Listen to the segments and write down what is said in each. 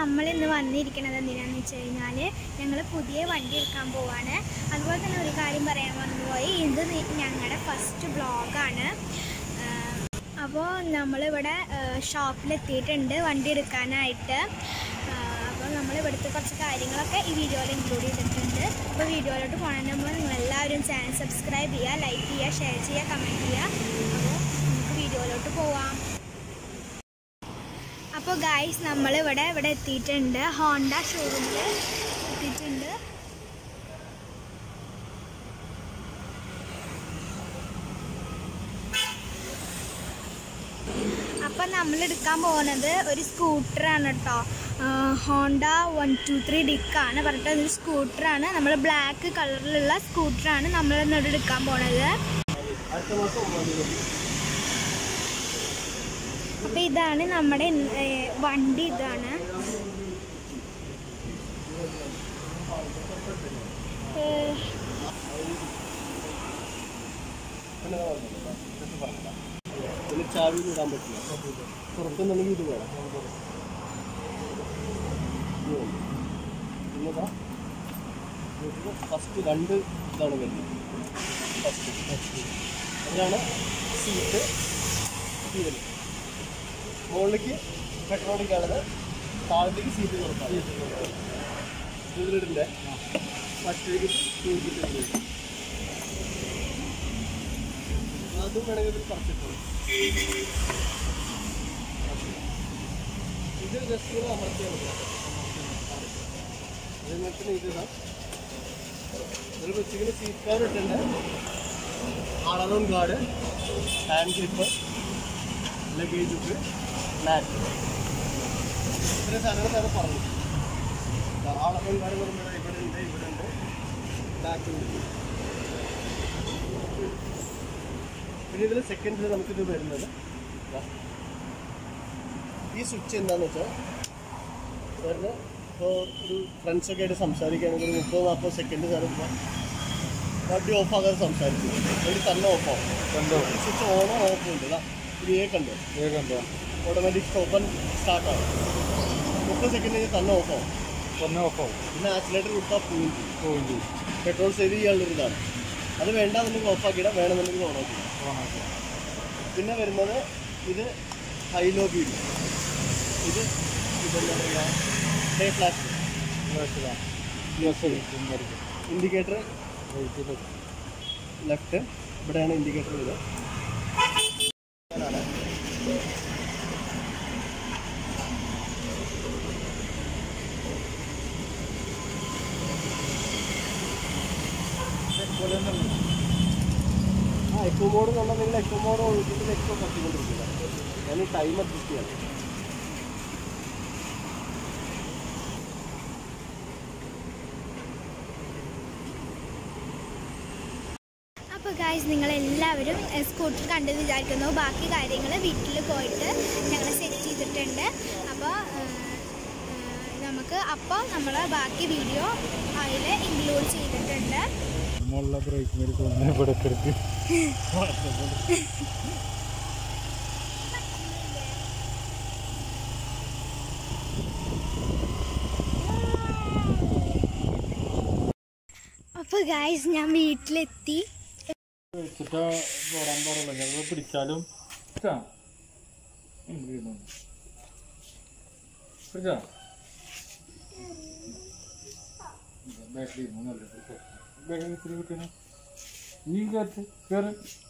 നമ്മൾ ഇന്ന് വന്നിരിക്കുന്നത് എന്തിനാന്ന് വെച്ച് കഴിഞ്ഞാൽ ഞങ്ങൾ പുതിയ വണ്ടി എടുക്കാൻ പോവാണ് അതുപോലെ തന്നെ ഒരു കാര്യം പറയാൻ മറന്നുപോയി ഇത് നി- ഞങ്ങളുടെ ഫസ്റ്റ് വ്ളോഗാണ് അപ്പോൾ നമ്മളിവിടെ ഷോപ്പിലെത്തിയിട്ടുണ്ട് വണ്ടി എടുക്കാനായിട്ട് അപ്പോൾ നമ്മൾ ഇവിടുത്തെ കുറച്ച് കാര്യങ്ങളൊക്കെ ഈ വീഡിയോയിൽ ഇൻക്ലൂഡ് ചെയ്തിട്ടുണ്ട് അപ്പോൾ വീഡിയോയിലോട്ട് പോകുന്നതിന് മുമ്പ് നിങ്ങളെല്ലാവരും ചാനൽ സബ്സ്ക്രൈബ് ചെയ്യുക ലൈക്ക് ചെയ്യുക ഷെയർ ചെയ്യുക കമൻറ്റ് ചെയ്യുക അപ്പോൾ നമുക്ക് വീഡിയോയിലോട്ട് പോവാം അപ്പോൾ ഗായ്സ് നമ്മളിവിടെ ഇവിടെ എത്തിയിട്ടുണ്ട് ഹോണ്ട ഷോറൂമിൽ എത്തിയിട്ടുണ്ട് അപ്പം നമ്മൾ എടുക്കാൻ പോകുന്നത് ഒരു സ്കൂട്ടറാണ് കേട്ടോ ഹോണ്ട വൺ ടു ത്രീ ഡിക്കാണ് പറഞ്ഞിട്ട് ഒരു സ്കൂട്ടറാണ് നമ്മൾ ബ്ലാക്ക് കളറിലുള്ള സ്കൂട്ടറാണ് നമ്മൾ ഇന്നോട് എടുക്കാൻ പോണത് അടുത്ത മാസം ഒമ്പതാം തീയതി അപ്പോൾ ഇതാണ് നമ്മുടെ ഏ, വണ്ടി ഇതാണ് ഏ, പിന്നെ ഞാൻ പറഞ്ഞില്ലേ, ഇതൊക്കെ പറഞ്ഞതാ. ഇതിന് ചാവി ഇടാൻ പറ്റില്ല പുറത്തുനിന്നുണ്ടെങ്കിൽ ഇത് വേണം ഇത് വേണം. പിന്നെതാ ഫസ്റ്റ് രണ്ട് ഇതാണ് വരുന്നത് ഫസ്റ്റ് അതിലാണ് സീറ്റ് ഇതിൽ മുകളിലേക്ക് പെട്രോളിക് ആണത് താഴത്തേക്ക് സീറ്റ് കൊടുക്കാം ഇതിലിടില്ലേ മറ്റേക്ക് തൂക്കിട്ടുണ്ട് അതും വേണമെങ്കിൽ ഇതിൽ പറിച്ചിട്ടുള്ളൂ ഇത് ജസ്റ്റ് ഒന്ന് അമർത്തിയാൽ മതി അതേമാതിരി ഇത് ഇതാ ഇതിൽ വെച്ചിങ്ങനെ സീറ്റ് കവർ ഇട്ടുണ്ട് അളവും card hand grip luggage book mat ഇത്രയും സാധനങ്ങൾ സാറ് പറഞ്ഞു അളവും കാർഡ് പറയുമ്പോൾ ഇവിടെ ഉണ്ട് ഇവിടെ ഉണ്ട് ബാക്കിൽ പിന്നെ ഇതിൽ സെക്കൻഡിൽ നമുക്കിത് വരുന്നത് ദാ. ഈ സ്വിച്ച് എന്താണെന്ന് വെച്ചാൽ സാറിന് ഇപ്പോൾ ഒരു ഫ്രണ്ട്സൊക്കെ ആയിട്ട് സംസാരിക്കുകയാണെങ്കിൽ ഒരു മുപ്പത് നാൽപ്പത് സെക്കൻഡ് സാർ ഇപ്പോൾ വണ്ടി ഓഫാകാതെ സംസാരിച്ചു വണ്ടി തന്നെ ഓഫാവും കണ്ടോ ഈ സ്വിച്ച് ഓണോ ഓഫും ഉണ്ട് ഇതാ ഇത് ഏ കണ്ടോ ഏ കണ്ടോ ഓട്ടോമാറ്റിക് സ്റ്റോപ്പൻ സ്റ്റാർട്ടാവും മുപ്പത് സെക്കൻഡ് കഴിഞ്ഞാൽ തന്നെ ഓഫാവും തന്നെ ഓഫാവും പിന്നെ ആക്സിലേറ്റർ കൊടുത്താൽ പോവും ചെയ്യും പോവും ചെയ്യും പെട്രോൾ സേവ് ചെയ്യാനുള്ളൊരു ഇതാണ് അത് വേണ്ടാന്നുണ്ടെങ്കിൽ ഓഫാക്കിയിടാം വേണമെന്നുണ്ടെങ്കിൽ ഓണാക്കി ഓണാക്കി പിന്നെ വരുന്നത് ഇത് ഹൈലോ ബീം ഇത് ഇതെന്താ പറയുക ഡേ ഫ്ലാഷ് ഫ്ലാഷിലാണ് യെസ് ഇന്നായിരിക്കും ഇൻഡിക്കേറ്റർ റൈറ്റിൽ ലെഫ്റ്റ് ഇവിടെയാണ് ഇൻഡിക്കേറ്റർ ഇത് ആ എക്കോ മോഡ് എന്നുണ്ടെങ്കിൽ എക്കോ മോഡ് ഒഴിച്ചിട്ട് എക്കോ കത്തിക്കൊണ്ടിരിക്കില്ല ഞാൻ ടൈം അഡ്ജസ്റ്റ് ചെയ്യാം അപ്പോൾ ഗായ്സ് നിങ്ങളെല്ലാവരും സ്കൂട്ടർ കണ്ടെന്ന് വിചാരിക്കുന്നു ബാക്കി കാര്യങ്ങൾ വീട്ടിൽ പോയിട്ട് ഞങ്ങൾ സെറ്റ് ചെയ്തിട്ടുണ്ട് അപ്പോൾ നമുക്ക് അപ്പോൾ നമ്മൾ ബാക്കി വീഡിയോ അതിൽ ഇൻക്ലൂഡ് ചെയ്തിട്ടുണ്ട് നമ്മളുള്ള ബ്രേക്ക് മേൽ തോന്നുന്നു ഇവിടെ കിടക്ക് അപ്പോൾ ഗായ്സ് ഞാൻ വീട്ടിലെത്തി വെച്ചിട്ട് ഓടാൻ പാടുള്ളൂ ഞങ്ങൾ പിടിച്ചാലും പിടിച്ചാ എന്ത് ചെയ്യുന്നു പിടിച്ചാ ബാക്കിൽ ഇരുന്നു നല്ല ബാക്കിൽ ഇത്തിരി കിട്ടണം നീ കയറ്റ് കയറി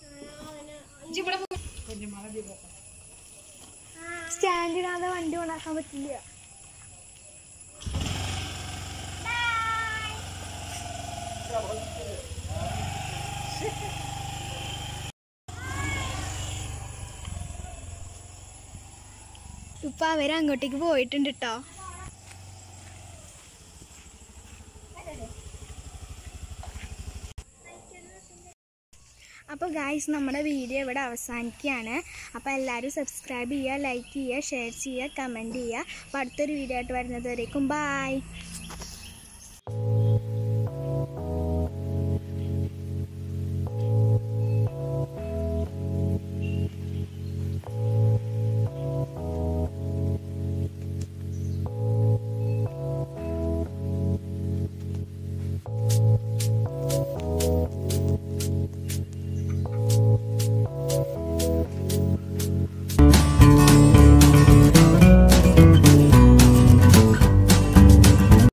സ്റ്റാൻഡിടാതെ വണ്ടി ഉണ്ടാക്കാൻ പറ്റില്ല ഇപ്പൊ അവര് അങ്ങോട്ടേക്ക് പോയിട്ടുണ്ട് കേട്ടോ അപ്പോൾ ഗായ്സ് നമ്മുടെ വീഡിയോ ഇവിടെ അവസാനിക്കുകയാണ് അപ്പോൾ എല്ലാവരും സബ്സ്ക്രൈബ് ചെയ്യുക ലൈക്ക് ചെയ്യുക ഷെയർ ചെയ്യുക കമൻറ്റ് ചെയ്യുക അപ്പോൾ അടുത്തൊരു വീഡിയോ ആയിട്ട് വരുന്നത് വരേക്കും ബായ്